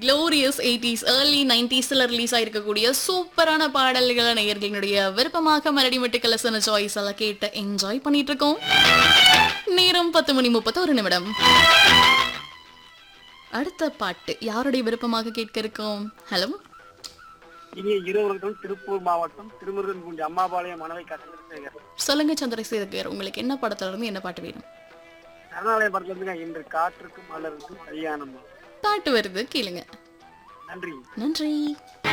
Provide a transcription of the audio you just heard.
glorious eighties early நைன்டிஸ்ல release ஆயிருக்கக்கூடிய சூப்பரான பாடல்களை நேயர்களினுடைய விருப்பமாக மெலடி மெட்டு கலசன சாய்ஸ் எல்லாம் கேட்டு என்ஜாய் பண்ணிட்டு இருக்கோம் நேரம் பத்து மணி முப்பத்தி ஒரு நிமிடம் அடுத்த பாட்டு யாருடைய விருப்பமாக கேட்க இருக்கோம் ஹலோ இனிய இருவர்களும் திருப்பூர் மாவட்டம் திருமுருகன்குண்டி அம்மாபாளையம் மனவை சந்திரசேகர் சொல்லுங்க சந்திரசேகர் உங்களுக்கு என்ன படத்துல இருந்து என்ன பாட்டு வேணும் சரணாலயம் படத்துல இருந்துங்க இன்று காற்றுக்கும் மலருக்கும் கல்யாணம் பாட்டு வருது கேளுங்க நன்றி நன்றி